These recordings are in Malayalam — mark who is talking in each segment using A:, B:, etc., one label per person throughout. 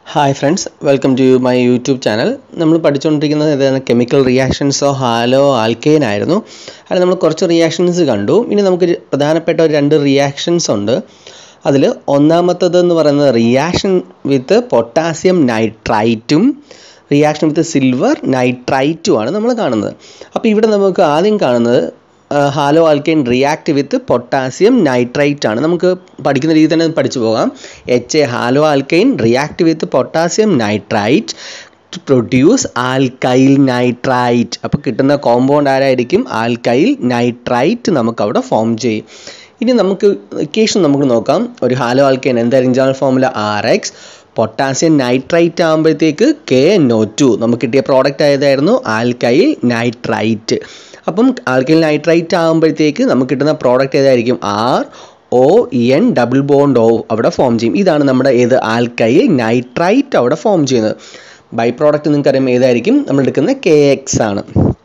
A: hi friends welcome to my YouTube channel നമ്മൾ പഠിച്ചുകൊണ്ടിരിക്കുന്നത് ഏതാണ് chemical reactions of haloalkane ആയിരുന്നു അതിൽ നമ്മൾ കുറച്ച് റിയാക്ഷൻസ് കണ്ടു ഇനി നമുക്ക് ഒരു പ്രധാനപ്പെട്ട ഒരു രണ്ട് റിയാക്ഷൻസ് ഉണ്ട് അതിൽ ഒന്നാമത്തത് എന്ന് പറയുന്നത് റിയാക്ഷൻ വിത്ത് പൊട്ടാസ്യം നൈട്രൈറ്റും റിയാക്ഷൻ വിത്ത് സിൽവർ നൈട്രൈറ്റും ആണ് നമ്മൾ കാണുന്നത് അപ്പോൾ ഇവിടെ നമുക്ക് ആദ്യം കാണുന്നത് hello alkane react with potassium nitrite ആണ് നമുക്ക് പഠിക്കുന്ന രീതി തന്നെ പഠിച്ചു പോകാം H A hello alkane react with potassium nitrite to produce alkyl nitrite അപ്പോൾ കിട്ടുന്ന കോമ്പൗണ്ട് ആരായിരിക്കും ആൽക്കൈൽ നൈട്രൈറ്റ് നമുക്ക് അവിടെ ഫോം ചെയ്യും ഇനി നമുക്ക് ഇക്വേഷൻ നമുക്ക് നോക്കാം ഒരു ഹാലോ ആൽക്കെയിൻ എന്തായിരിക്കും general formula R X potassium nitrite ആകുമ്പോഴത്തേക്ക് കെ എൻ ഒ ടു നമുക്ക് കിട്ടിയ പ്രോഡക്റ്റ് ആയതായിരുന്നു ആൽക്കൈൽ നൈട്രൈറ്റ് അപ്പം ആൽക്കൈൽ നൈട്രൈറ്റ് ആകുമ്പോഴത്തേക്ക് നമുക്ക് കിട്ടുന്ന പ്രോഡക്റ്റ് ഏതായിരിക്കും R O N double bond O അവിടെ ഫോം ചെയ്യും ഇതാണ് നമ്മുടെ ഏത് ആൽക്കൈൽ നൈട്രൈറ്റ് അവിടെ ഫോം ചെയ്യുന്നത് ബൈ പ്രോഡക്റ്റ് നിങ്ങൾക്കറിയാം ഏതായിരിക്കും നമ്മൾ എടുക്കുന്ന കെ എക്സ് ആണ്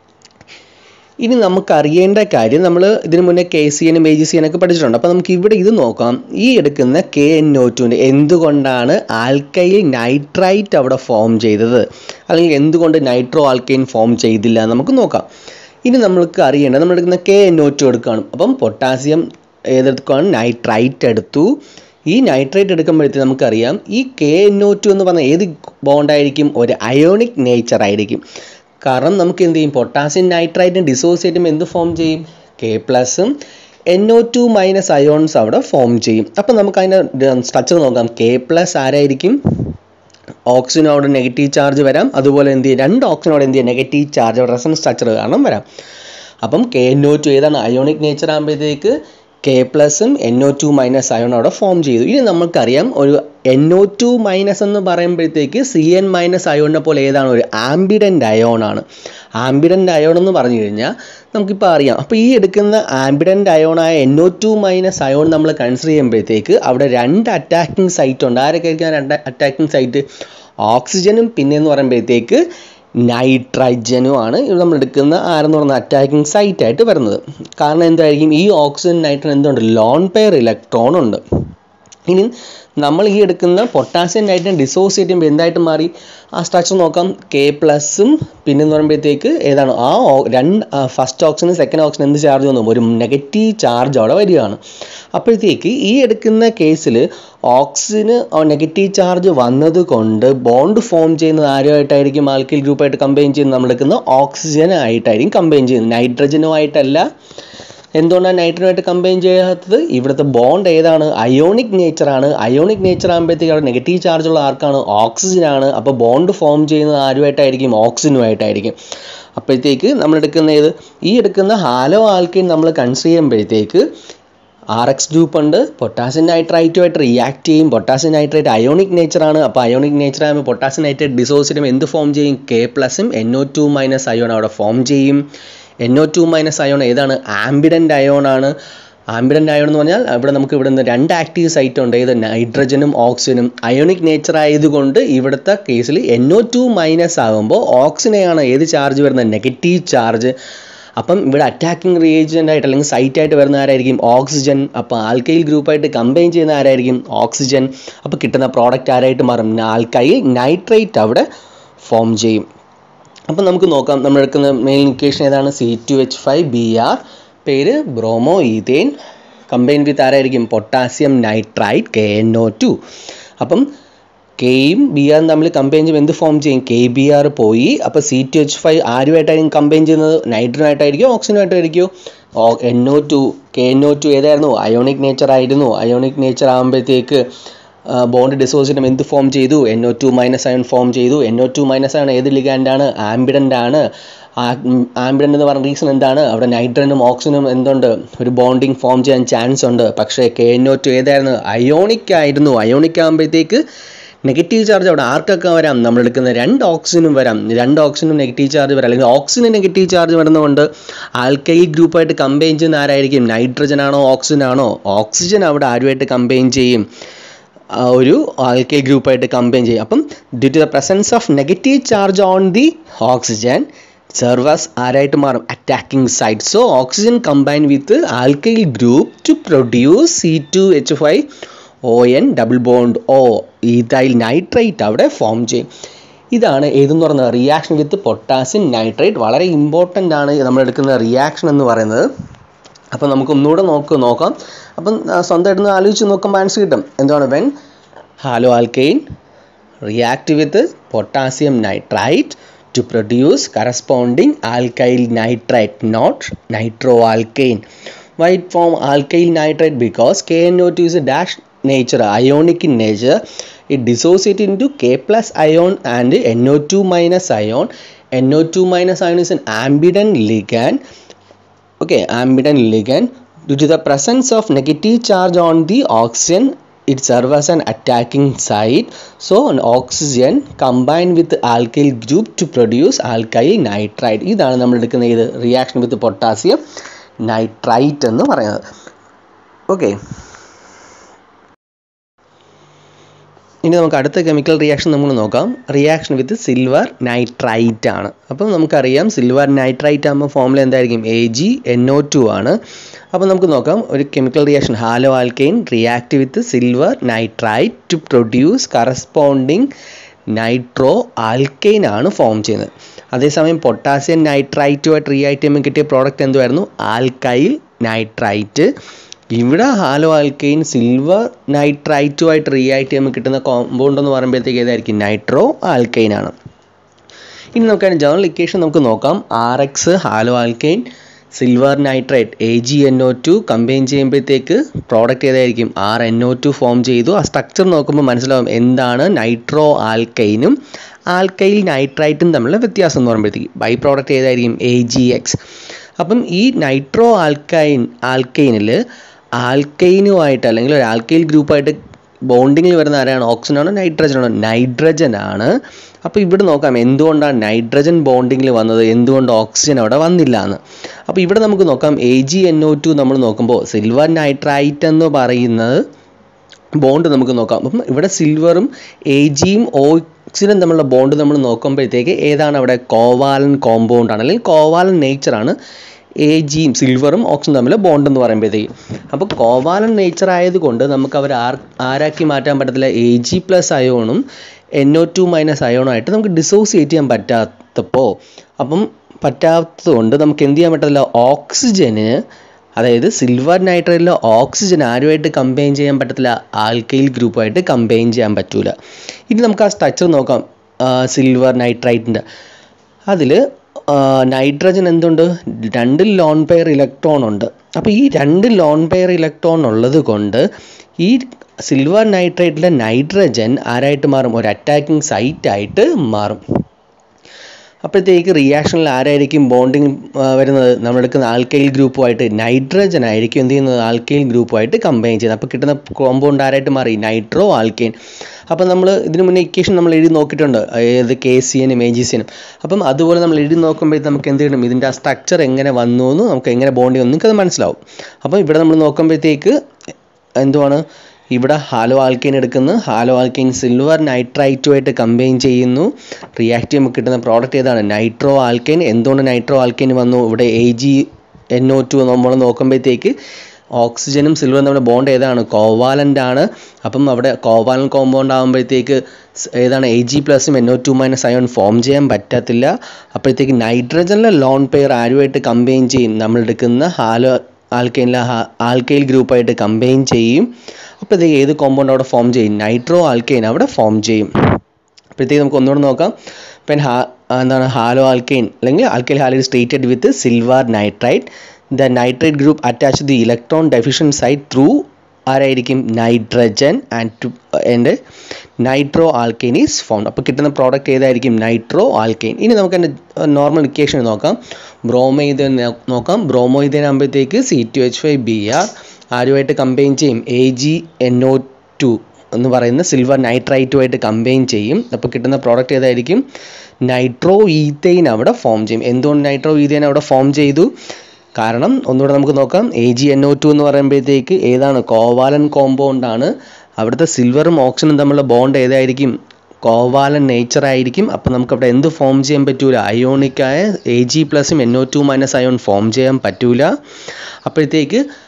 A: ഇനി നമുക്ക് അറിയേണ്ട കാര്യം നമ്മൾ ഇതിനു മുന്നേ കെ സി എനും എ ജി സി ഒക്കെ പഠിച്ചിട്ടുണ്ട് അപ്പോൾ നമുക്ക് ഇവിടെ ഇത് നോക്കാം ഈ എടുക്കുന്ന കെ എൻ ഒ ടുവിൻ്റെ എന്തുകൊണ്ടാണ് ആൽക്കൈൽ നൈട്രൈറ്റ് അവിടെ ഫോം ചെയ്തത് അല്ലെങ്കിൽ എന്തുകൊണ്ട് നൈട്രോ ആൽക്കൈൻ ഫോം ചെയ്തില്ല എന്ന് നമുക്ക് നോക്കാം ഇനി നമ്മൾക്ക് അറിയേണ്ടത് നമ്മൾ എടുക്കുന്ന കെ എൻ ഒ ടു എടുക്കുകയാണ് അപ്പം പൊട്ടാസ്യം ഏതെടുക്കുകയാണ് നൈട്രൈറ്റ് എടുത്തു ഈ നൈട്രേറ്റ് എടുക്കുമ്പോഴത്തേക്ക് നമുക്കറിയാം ഈ കെ എൻ ഒ ടു എന്ന് പറഞ്ഞാൽ ഏത് ബോണ്ടായിരിക്കും ഒരു അയോണിക് നേച്ചർ ആയിരിക്കും കാരണം നമുക്ക് എന്ത് ചെയ്യും പൊട്ടാസ്യം നൈട്രൈറ്റും ഡിസോസിയേറ്റ് ചെയ്യുമ്പോൾ എന്ത് ഫോം ചെയ്യും കെ പ്ലസും N O two minus ions അവിടെ ഫോം ചെയ്യും അപ്പം നമുക്ക് അതിൻ്റെ സ്ട്രക്ചർ നോക്കാം കെ പ്ലസ് ആരായിരിക്കും ഓക്സിജനോട് നെഗറ്റീവ് ചാർജ് വരാം അതുപോലെ എന്ത് ചെയ്യും രണ്ട് ഓക്സിജനോട് എന്ത് ചെയ്യും നെഗറ്റീവ് ചാർജ് റെസൺ സ്ട്രക്ചർ കാരണം വരാം അപ്പം കെ എൻ ഒ ടു ഏതാണ് അയോണിക് നേച്ചർ ആകുമ്പോഴത്തേക്ക് കെ പ്ലസും N O two minus ion അവിടെ ഫോം ചെയ്തു ഇനി നമുക്കറിയാം ഒരു എൻ ഒ ടു മൈനസ് എന്ന് പറയുമ്പോഴത്തേക്ക് സി എൻ മൈനസ് അയോണിനെ പോലെ ഏതാണ് ഒരു ആംബിഡൻ്റ് അയോൺ ആണ് ആംബിഡൻ്റ് അയോൺ എന്ന് പറഞ്ഞു കഴിഞ്ഞാൽ നമുക്കിപ്പോൾ അറിയാം അപ്പോൾ ഈ എടുക്കുന്ന ആംബിഡൻ്റ് അയോണായ N O two minus ion നമ്മൾ കൺസിഡർ ചെയ്യുമ്പോഴത്തേക്ക് അവിടെ രണ്ട് അറ്റാക്കിംഗ് സൈറ്റ് ഉണ്ട് ആരൊക്കെ ആയിരിക്കും രണ്ട് അറ്റാക്കിംഗ് സൈറ്റ് ഓക്സിജനും പിന്നെ എന്ന് പറയുമ്പോഴത്തേക്ക് നൈട്രജനും ആണ് ഇവിടെ നമ്മൾ എടുക്കുന്ന ആരെന്ന് പറയുന്ന അറ്റാക്കിംഗ് സൈറ്റ് ആയിട്ട് വരുന്നത് കാരണം എന്തായിരിക്കും ഈ ഓക്സിജൻ നൈട്രജൻ എന്തുണ്ട് ലോൺ പെയർ ഇലക്ട്രോൺ ഉണ്ട് ഇനി നമ്മൾ ഈ എടുക്കുന്ന പൊട്ടാസ്യം നൈട്രജൻ ഡിസോസിയേറ്റ് ചെയ്യുമ്പോൾ എന്തായിട്ട് മാറി ആ സ്ട്രക്ചർ നോക്കാം കെ പ്ലസും പിന്നെന്ന് പറയുമ്പോഴത്തേക്ക് ഏതാണ് ആ രണ്ട് ഫസ്റ്റ് ഓക്സിജനും സെക്കൻഡ് ഓക്സിജൻ എന്ത് ചാർജ് വന്നു ഒരു നെഗറ്റീവ് ചാർജ് അവിടെ വരികയാണ് അപ്പോഴത്തേക്ക് ഈ എടുക്കുന്ന കേസിൽ ഓക്സിജന് നെഗറ്റീവ് ചാർജ് വന്നത് കൊണ്ട് ബോണ്ട് ഫോം ചെയ്യുന്നത് ആരുമായിട്ടായിരിക്കും ആൽക്കിൽ ഗ്രൂപ്പായിട്ട് കമ്പൈൻ ചെയ്യുന്നത് നമ്മൾ എടുക്കുന്ന ഓക്സിജൻ ആയിട്ടായിരിക്കും കമ്പൈൻ ചെയ്യുന്നത് നൈട്രജനുമായിട്ടല്ല എന്തുകൊണ്ടാണ് നൈട്രജനുമായിട്ട് കമ്പൈൻ ചെയ്യാത്തത് ഇവിടുത്തെ ബോണ്ട് ഏതാണ് അയോണിക് നേച്ചറാണ് അയോണിക് നേച്ചർ ആകുമ്പോഴത്തേക്ക് അവിടെ നെഗറ്റീവ് ചാർജ് ഉള്ള ആർക്കാണ് ഓക്സിജൻ ആണ് അപ്പോൾ ബോണ്ട് ഫോം ചെയ്യുന്നത് ആരുമായിട്ടായിരിക്കും ഓക്സിജനുമായിട്ടായിരിക്കും അപ്പോഴത്തേക്ക് നമ്മൾ എടുക്കുന്ന ഏത് ഈ എടുക്കുന്ന ഹാലോ ആൽക്കിൻ നമ്മൾ കൺസിഡർ ചെയ്യുമ്പോഴത്തേക്ക് ആർ എക്സ് ഗ്രൂപ്പ് ഉണ്ട് പൊട്ടാസ്യം നൈട്രൈറ്റുമായിട്ട് റിയാക്ട് ചെയ്യും പൊട്ടാസ്യം നൈട്രൈറ്റ് അയോണിക് നേച്ചറാണ് അപ്പോൾ അയോണിക് നേച്ചർ ആകുമ്പോൾ പൊട്ടാസ്യം നൈട്രൈറ്റ് ഡിസോസിയം എന്ത് ഫോം ചെയ്യും കെ പ്ലസും N O two minus ion അവിടെ ഫോം ചെയ്യും N O two minus ion ഏതാണ് ആംബിഡൻ്റ് അയോൺ ആണ് ആംബിഡൻ്റ് അയോൺ എന്ന് പറഞ്ഞാൽ ഇവിടെ നമുക്ക് ഇവിടെ നിന്ന് രണ്ട് ആക്റ്റീവ് സൈറ്റ് ഉണ്ട് ഏത് നൈട്രജനും ഓക്സിജനും അയോണിക് നേച്ചർ ആയതുകൊണ്ട് ഇവിടുത്തെ കേസിൽ എൻ ഒ ടു മൈനസ് ആകുമ്പോൾ ഓക്സിജനെയാണ് ഏത് ചാർജ് വരുന്നത് നെഗറ്റീവ് ചാർജ് അപ്പം ഇവിടെ അറ്റാക്കിംഗ് റിയേജൻ്റ് ആയിട്ട് അല്ലെങ്കിൽ സൈറ്റ് ആയിട്ട് വരുന്ന ആരായിരിക്കും ഓക്സിജൻ അപ്പോൾ ആൽക്കൈൽ ഗ്രൂപ്പായിട്ട് കമ്പൈൻ ചെയ്യുന്ന ആരായിരിക്കും ഓക്സിജൻ അപ്പോൾ കിട്ടുന്ന പ്രോഡക്റ്റ് ആരായിട്ട് മാറും ആൽക്കൈൽ നൈട്രേറ്റ് അവിടെ ഫോം ചെയ്യും അപ്പം നമുക്ക് നോക്കാം നമ്മൾ എടുക്കുന്ന മെയിൻ ഇക്വേഷൻ ഏതാണ് C two H five B R പേര് ബ്രോമോ ഈതേൻ കമ്പൈൻ വിത്ത് ആരായിരിക്കും potassium nitrite K N O two അപ്പം കെയും ബി ആറും തമ്മിൽ കമ്പൈൻ ചെയ്യുമ്പോൾ എന്ത് ഫോം ചെയ്യും കെ ബി ആർ പോയി അപ്പോൾ സി ടു എച്ച് ഫൈവ് ആരുമായിട്ടായിരിക്കും കമ്പൈൻ ചെയ്യുന്നത് നൈട്രജനായിട്ടായിരിക്കും ഓക്സിജനുമായിട്ടായിരിക്കും N O two K N O two ഏതായിരുന്നു അയോണിക് നേച്ചർ ആയിരുന്നു അയോണിക് നേച്ചർ ആകുമ്പോഴത്തേക്ക് ബോണ്ട് ഡിസോസിയം എന്ത് ഫോം ചെയ്തു N O two minus ion form ചെയ്തു N O two minus ion ഏത് ലിഗാൻഡാണ് ആംബിഡൻ്റ് ആണ് ആംബിഡൻ്റ് എന്ന് പറഞ്ഞ റീസൺ എന്താണ് അവിടെ നൈട്രജനും ഓക്സിജനും എന്തുണ്ട് ഒരു ബോണ്ടിങ് ഫോം ചെയ്യാൻ ചാൻസ് ഉണ്ട് പക്ഷേ കെ എൻ ഒ ടു ഏതായിരുന്നു അയോണിക് ആയിരുന്നു അയോണിക് ആകുമ്പോഴത്തേക്ക് നെഗറ്റീവ് ചാർജ് അവിടെ ആർക്കൊക്കെ വരാം നമ്മൾ എടുക്കുന്ന രണ്ട് ഓക്സിജനും വരാം രണ്ട് ഓക്സിജനും നെഗറ്റീവ് ചാർജ് വരാം അല്ലെങ്കിൽ ഓക്സിജന് നെഗറ്റീവ് ചാർജ് വരുന്നതുകൊണ്ട് ആൽക്കൈൽ ഗ്രൂപ്പായിട്ട് കമ്പൈൻ ചെയ്യുന്ന ആരായിരിക്കും നൈട്രജൻ ആണോ ഓക്സിജൻ ആണോ ഓക്സിജൻ അവിടെ ആരുമായിട്ട് കമ്പൈൻ ചെയ്യും ഒരു ആൽക്കൈൽ ഗ്രൂപ്പായിട്ട് കമ്പൈൻ ചെയ്യും അപ്പം due to the presence of negative charge on the oxygen serves ആരായിട്ട് മാറും attacking site so oxygen combine with alkyl group to produce C two H five O N double bond O ethyl nitrate അവിടെ ഫോം ചെയ്യും ഇതാണ് ഏതെന്ന് പറയുന്നത് റിയാക്ഷൻ വിത്ത് പൊട്ടാസ്യം നൈട്രേറ്റ് വളരെ ഇമ്പോർട്ടൻ്റ് ആണ് നമ്മൾ എടുക്കുന്ന റിയാക്ഷൻ എന്ന് പറയുന്നത് അപ്പം നമുക്ക് ഒന്നുകൂടെ നോക്ക് നോക്കാം അപ്പം സ്വന്തമായിട്ട് ആലോചിച്ച് നോക്കുമ്പോൾ ആൻസർ കിട്ടും എന്താണ് when halo alkane react with potassium nitrite to produce corresponding alkyl nitrite not nitroalkane why it form alkyl nitrite because KNO2 is a dash nature ionic in nature it dissociates into K plus ion and NO2 minus ion NO2 minus ion is an ambident ligand okay ambident ligand due to the presence of negative charge on the oxygen it serves as an attacking site so an oxygen combined with alkyl group to produce alkyl nitrite ഇതാണ് നമ്മൾ എടുക്കുന്ന ഇത് റിയാക്ഷൻ വിത്ത് പൊട്ടാസ്യം നൈട്രൈറ്റ് എന്ന് പറയുന്നത് ഓക്കെ ഇനി നമുക്ക് അടുത്ത കെമിക്കൽ റിയാക്ഷൻ നമ്മൾ നോക്കാം റിയാക്ഷൻ വിത്ത് സിൽവർ നൈട്രൈറ്റ് ആണ് അപ്പം നമുക്കറിയാം സിൽവർ നൈട്രൈറ്റ് ആകുമ്പോൾ ഫോമുല എന്തായിരിക്കും A G N O two ആണ് അപ്പോൾ നമുക്ക് നോക്കാം ഒരു chemical reaction halo alkane react with silver nitrite to produce corresponding nitro alkane ആണ് ഫോം ചെയ്യുന്നത് അതേസമയം പൊട്ടാസ്യം നൈട്രൈറ്റുമായിട്ട് റിയാക്ട് ചെയ്യുമ്പോൾ കിട്ടിയ പ്രോഡക്റ്റ് എന്തുമായിരുന്നു ആൽക്കൈൽ നൈട്രൈറ്റ് ഇവിടെ ഹാലോ ആൽക്കെയിൻ സിൽവർ നൈട്രൈറ്റുമായിട്ട് റിയാക്ട് ചെയ്യുമ്പോൾ കിട്ടുന്ന കോമ്പൗണ്ട് എന്ന് പറയുമ്പോഴത്തേക്ക് ഏതായിരിക്കും നൈട്രോ ആൽക്കെയിൻ ആണ് ഇനി നമുക്ക് ജനറൽ ഇക്വേഷൻ നമുക്ക് നോക്കാം R X halo alkane silver nitrate A G N O two combine ചെയ്യുമ്പോഴത്തേക്ക് പ്രോഡക്റ്റ് ഏതായിരിക്കും R N O two form ചെയ്തു ആ സ്ട്രക്ചർ നോക്കുമ്പോൾ മനസ്സിലാവും എന്താണ് നൈട്രോ ആൽക്കൈനും ആൽക്കൈൽ നൈട്രൈറ്റും തമ്മിലുള്ള വ്യത്യാസം എന്ന് പറയുമ്പോഴത്തേക്ക് ബൈ പ്രോഡക്റ്റ് ഏതായിരിക്കും എ ജി എക്സ് അപ്പം ഈ നൈട്രോ ആൽക്കൈൻ ആൽക്കൈനിൽ ആൽക്കൈനുമായിട്ട് അല്ലെങ്കിൽ ഒരു ആൽക്കൈൽ ഗ്രൂപ്പായിട്ട് ബോണ്ടിങ്ങിൽ വരുന്ന ആരാണ് ഓക്സിജൻ ആണോ നൈട്രജൻ ആണോ നൈട്രജൻ ആണ് അപ്പോൾ ഇവിടെ നോക്കാം എന്തുകൊണ്ടാണ് നൈട്രജൻ ബോണ്ടിങ്ങിൽ വന്നത് എന്തുകൊണ്ട് ഓക്സിജൻ അവിടെ വന്നില്ല എന്ന് അപ്പോൾ ഇവിടെ നമുക്ക് നോക്കാം A G N O two നമ്മൾ നോക്കുമ്പോൾ സിൽവർ നൈട്രൈറ്റ് എന്ന് പറയുന്നത് ബോണ്ട് നമുക്ക് നോക്കാം അപ്പം ഇവിടെ സിൽവറും എ ജിയും ഓക്സിജനും തമ്മിലുള്ള ബോണ്ട് നമ്മൾ നോക്കുമ്പോഴത്തേക്ക് ഏതാണ് അവിടെ കോവാലൻ കോമ്പൗണ്ട് ആണ് അല്ലെങ്കിൽ കോവാലൻ നേച്ചറാണ് എ ജിയും സിൽവറും ഓക്സിജൻ തമ്മിൽ ബോണ്ട് എന്ന് പറയുമ്പോഴത്തേക്ക് അപ്പോൾ കോവാലൻ നേച്ചർ ആയതുകൊണ്ട് നമുക്ക് അവർ ആർ ആരാക്കി മാറ്റാൻ പറ്റത്തില്ല എ ജി പ്ലസ് അയോണും എൻ ഒ ടു മൈനസ് അയോണുമായിട്ട് നമുക്ക് ഡിസോസിയേറ്റ് ചെയ്യാൻ പറ്റാത്തപ്പോൾ അപ്പം പറ്റാത്തതുകൊണ്ട് നമുക്ക് എന്ത് ചെയ്യാൻ പറ്റത്തില്ല ഓക്സിജന് അതായത് സിൽവർ നൈട്രേറ്റിലെ ഓക്സിജൻ ആരുമായിട്ട് കമ്പൈൻ ചെയ്യാൻ പറ്റത്തില്ല ആൽക്കൈൽ ഗ്രൂപ്പായിട്ട് കമ്പൈൻ ചെയ്യാൻ പറ്റൂല ഇനി നമുക്ക് ആ സ്ട്രക്ചർ നോക്കാം സിൽവർ നൈട്രൈറ്റിൻ്റെ അതിൽ നൈട്രജൻ എന്തുണ്ട് രണ്ട് ലോൺ പെയർ ഇലക്ട്രോൺ ഉണ്ട് അപ്പോൾ ഈ രണ്ട് ലോൺ പെയർ ഇലക്ട്രോൺ ഉള്ളത് കൊണ്ട് ഈ സിൽവർ നൈട്രേറ്റിലെ നൈട്രജൻ ആരായിട്ട് മാറും ഒരു അറ്റാക്കിംഗ് സൈറ്റ് ആയിട്ട് മാറും അപ്പോഴത്തേക്ക് റിയാക്ഷനിൽ ആരായിരിക്കും ബോണ്ടിങ് വരുന്നത് നമ്മളെടുക്കുന്ന ആൽക്കൈൽ ഗ്രൂപ്പുമായിട്ട് നൈട്രജൻ ആയിരിക്കും എന്ത് ചെയ്യുന്നത് ആൽക്കൈൽ ഗ്രൂപ്പുമായിട്ട് കമ്പൈൻ ചെയ്യുന്നത് അപ്പോൾ കിട്ടുന്ന കോമ്പൗണ്ട് ആരായിട്ട് മാറി നൈട്രോ ആൽക്കൈൻ അപ്പം നമ്മൾ ഇതിനു മുന്നേ ഇക്വേഷൻ നമ്മൾ എഴുതി നോക്കിയിട്ടുണ്ട് ഏത് കെ സി എനും എ ജി സി എനും അപ്പം അതുപോലെ നമ്മൾ എഴുതി നോക്കുമ്പോഴത്തേക്ക് നമുക്ക് എന്ത് കിട്ടും ഇതിൻ്റെ ആ സ്ട്രക്ചർ എങ്ങനെ വന്നു എന്ന് നമുക്ക് എങ്ങനെ ബോണ്ടിങ് വന്നു നമുക്കത് മനസ്സിലാവും അപ്പം ഇവിടെ നമ്മൾ നോക്കുമ്പോഴത്തേക്ക് എന്തുവാണ് ഇവിടെ ഹാലോ ആൽക്കൈൻ എടുക്കുന്നു ഹാലോ ആൽക്കൈൻ സിൽവർ നൈട്രൈറ്റുമായിട്ട് കമ്പൈൻ ചെയ്യുന്നു റിയാക്ട് ചെയ്യുമ്പോൾ കിട്ടുന്ന പ്രോഡക്റ്റ് ഏതാണ് നൈട്രോ ആൽക്കൈൻ എന്തുകൊണ്ട് നൈട്രോ ആൽക്കൈൻ വന്നു ഇവിടെ A G N O two നമ്മൾ നോക്കുമ്പോഴത്തേക്ക് ഓക്സിജനും സിൽവറും തമ്മിൽ ബോണ്ട് ഏതാണ് കോവാലൻ്റ് ആണ് അപ്പം അവിടെ കോവാലൻ കോമ്പൗണ്ട് ആകുമ്പോഴത്തേക്ക് ഏതാണ് എ ജി പ്ലസും N O two minus ion form ചെയ്യാൻ പറ്റത്തില്ല അപ്പോഴത്തേക്ക് നൈട്രജനിലെ ലോൺ പെയർ ആരുമായിട്ട് കമ്പൈൻ ചെയ്യും നമ്മൾ എടുക്കുന്ന ഹാലോ ആൽക്കൈനിലെ ആൽക്കൈൽ ഗ്രൂപ്പായിട്ട് കമ്പൈൻ ചെയ്യും അപ്പോഴത്തേക്ക് ഏത് കോമ്പൗണ്ട് അവിടെ ഫോം ചെയ്യും നൈട്രോ ആൽക്കൈൻ അവിടെ ഫോം ചെയ്യും അപ്പോഴത്തേക്ക് നമുക്ക് ഒന്നുകൂടെ നോക്കാം ഇപ്പം ഹാ എന്താണ് ഹാലോ ആൽക്കൈൻ അല്ലെങ്കിൽ alkyl halide stated with silver nitrite the nitrate group attach the electron deficient site through ആരായിരിക്കും nitrogen and to and nitro alkyne is form അപ്പോൾ കിട്ടുന്ന പ്രോഡക്റ്റ് ഏതായിരിക്കും നൈട്രോ ആൽക്കൈൻ ഇനി നമുക്ക് എൻ്റെ നോർമൽ ഇക്വേഷൻ നോക്കാം ബ്രോമൈതൻ നോക്കാം ബ്രോമോയിതൻ ആകുമ്പോഴത്തേക്ക് C two H five B R ആരുമായിട്ട് കമ്പൈൻ ചെയ്യും A G N O two എന്ന് പറയുന്ന സിൽവർ നൈട്രൈറ്റുമായിട്ട് കമ്പൈൻ ചെയ്യും അപ്പോൾ കിട്ടുന്ന പ്രോഡക്റ്റ് ഏതായിരിക്കും നൈട്രോ ഈത്തൈൻ അവിടെ ഫോം ചെയ്യും എന്തുകൊണ്ട് നൈട്രോ ഈത്തൈൻ അവിടെ ഫോം ചെയ്തു കാരണം ഒന്നുകൂടെ നമുക്ക് നോക്കാം A G N O two എന്ന് പറയുമ്പോഴത്തേക്ക് ഏതാണ് കോവാലൻ കോമ്പൗണ്ട് ആണ് അവിടുത്തെ സിൽവറും ഓക്സിജനും തമ്മിലുള്ള ബോണ്ട് ഏതായിരിക്കും കോവാലൻ നേച്ചർ ആയിരിക്കും അപ്പോൾ നമുക്ക് അവിടെ എന്ത് ഫോം ചെയ്യാൻ പറ്റൂല അയോണിക്കായ എ ജി പ്ലസും N O two minus ion form ചെയ്യാൻ പറ്റൂല അപ്പോഴത്തേക്ക്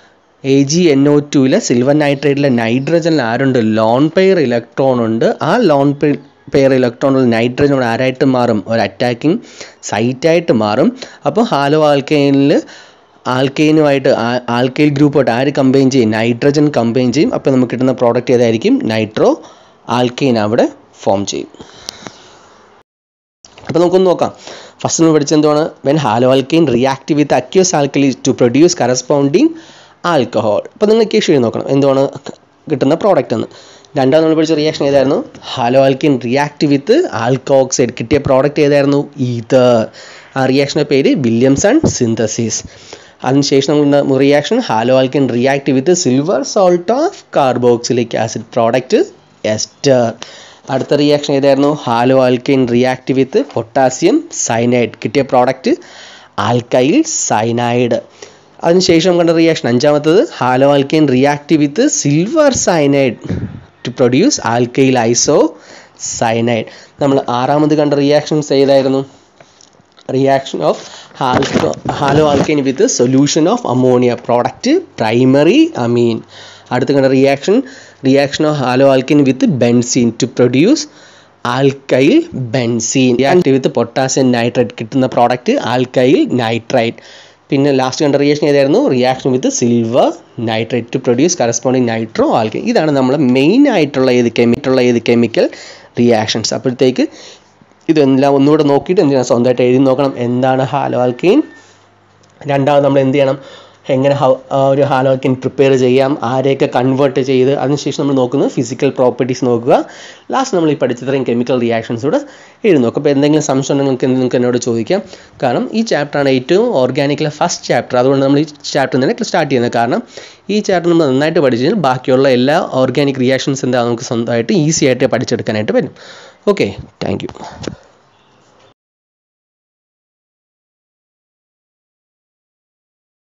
A: എ ജി എൻ ഒ ടുവിലെ സിൽവർ നൈട്രേറ്റിലെ നൈട്രജനിൽ ആരുണ്ട് ലോൺ പെയർ ഇലക്ട്രോൺ ഉണ്ട് ആ ലോൺ പെയർ ഇലക്ട്രോണിൽ നൈട്രജൻ ആരായിട്ട് മാറും ഒരു അറ്റാക്കിംഗ് സൈറ്റായിട്ട് മാറും അപ്പോൾ ഹാലോ ആൽക്കൈനിൽ ആൽക്കൈനുമായിട്ട് ആൽക്കൈൽ ഗ്രൂപ്പായിട്ട് ആര് കമ്പൈൻ ചെയ്യും നൈട്രജൻ കമ്പൈൻ ചെയ്യും അപ്പോൾ നമുക്ക് കിട്ടുന്ന പ്രോഡക്റ്റ് ഏതായിരിക്കും നൈട്രോ ആൽക്കൈൻ അവിടെ ഫോം ചെയ്യും അപ്പോൾ നമുക്കൊന്ന് നോക്കാം ഫസ്റ്റ് നമ്മൾ പഠിച്ചത് എന്താണ് when halo alkyne react with aqueous alkali to produce corresponding alcohol അപ്പോൾ നിങ്ങൾ ഇക്വേഷൻ എഴുതി നോക്കണം എന്താണ് കിട്ടുന്ന പ്രോഡക്റ്റ് എന്ന് രണ്ടാമത് നമ്മൾ പഠിച്ച റിയാക്ഷൻ ഏതായിരുന്നു halo alkyne react with alkoxide കിട്ടിയ പ്രോഡക്റ്റ് ഏതായിരുന്നു ഈതർ ആ റിയാക്ഷൻ്റെ പേര് വില്യംസൺ സിന്തസിസ് അതിനുശേഷം നമ്മൾ reaction halo alkyne react with silver salt of carboxylic acid product ester അടുത്ത റിയാക്ഷൻ ഏതായിരുന്നു halo alkyne react with potassium cyanide കിട്ടിയ പ്രോഡക്റ്റ് ആൽക്കൈൽ സൈനൈഡ് അതിനുശേഷം കണ്ട റിയാക്ഷൻ അഞ്ചാമത്തത് halo alkyne react with silver cyanide to produce alkyl iso cyanide നമ്മൾ ആറാമത് കണ്ട റിയാക്ഷൻസ് ഏതായിരുന്നു റിയാക്ഷൻ ഓഫ് ഹാൽക്കോ halo alkyne with solution of ammonia product primary amine അടുത്ത കണ്ട reaction reaction of halo alkyne with benzene to produce alkyl benzene react with potassium nitrate കിട്ടുന്ന പ്രോഡക്റ്റ് ആൽക്കൈൽ നൈട്രൈറ്റ് പിന്നെ ലാസ്റ്റ് കണ്ട റിയാക്ഷൻ ഏതായിരുന്നു reaction with silver nitrate to produce corresponding nitro alkyne ഇതാണ് നമ്മൾ മെയിൻ ആയിട്ടുള്ള ഏത് കെമിക്കുള്ള ഏത് കെമിക്കൽ റിയാക്ഷൻസ് അപ്പോഴത്തേക്ക് ഇതെല്ലാം ഒന്നുകൂടെ നോക്കിയിട്ട് എന്ത് ചെയ്യണം സ്വന്തമായിട്ട് എഴുതി നോക്കണം എന്താണ് ഹാലോ ആൽക്കൈൻ രണ്ടാമത് നമ്മൾ എന്ത് ചെയ്യണം എങ്ങനെ ഒരു ഹാലോ ആൽക്കൈൻ പ്രിപ്പയർ ചെയ്യാം ആരെയൊക്കെ കൺവേർട്ട് ചെയ്ത് അതിനുശേഷം നമ്മൾ നോക്കുന്നത് ഫിസിക്കൽ പ്രോപ്പർട്ടീസ് നോക്കുക ലാസ്റ്റ് നമ്മൾ ഈ പഠിച്ചത്രയും കെമിക്കൽ റിയാക്ഷൻസ് കൂടെ എഴുതി നോക്കും അപ്പോൾ എന്തെങ്കിലും സംശയം ഉണ്ടെങ്കിൽ നിങ്ങൾക്ക് നിങ്ങൾക്ക് എന്നോട് ചോദിക്കാം കാരണം ഈ ചാപ്റ്ററാണ് ഏറ്റവും ഓർഗാനിക്കിലെ ഫസ്റ്റ് ചാപ്റ്റർ അതുകൊണ്ട് നമ്മൾ ഈ ചാപ്റ്റർ തന്നെ സ്റ്റാർട്ട് ചെയ്യുന്നത് കാരണം ഈ ചാപ്റ്റർ നമ്മൾ നന്നായിട്ട് പഠിച്ചു കഴിഞ്ഞാൽ ബാക്കിയുള്ള എല്ലാ ഓർഗാനിക് റിയാക്ഷൻസ് എന്താ നമുക്ക് സ്വന്തമായിട്ട് ഈസി ആയിട്ട് പഠിച്ചെടുക്കാനായിട്ട് പറ്റും ഓക്കെ താങ്ക്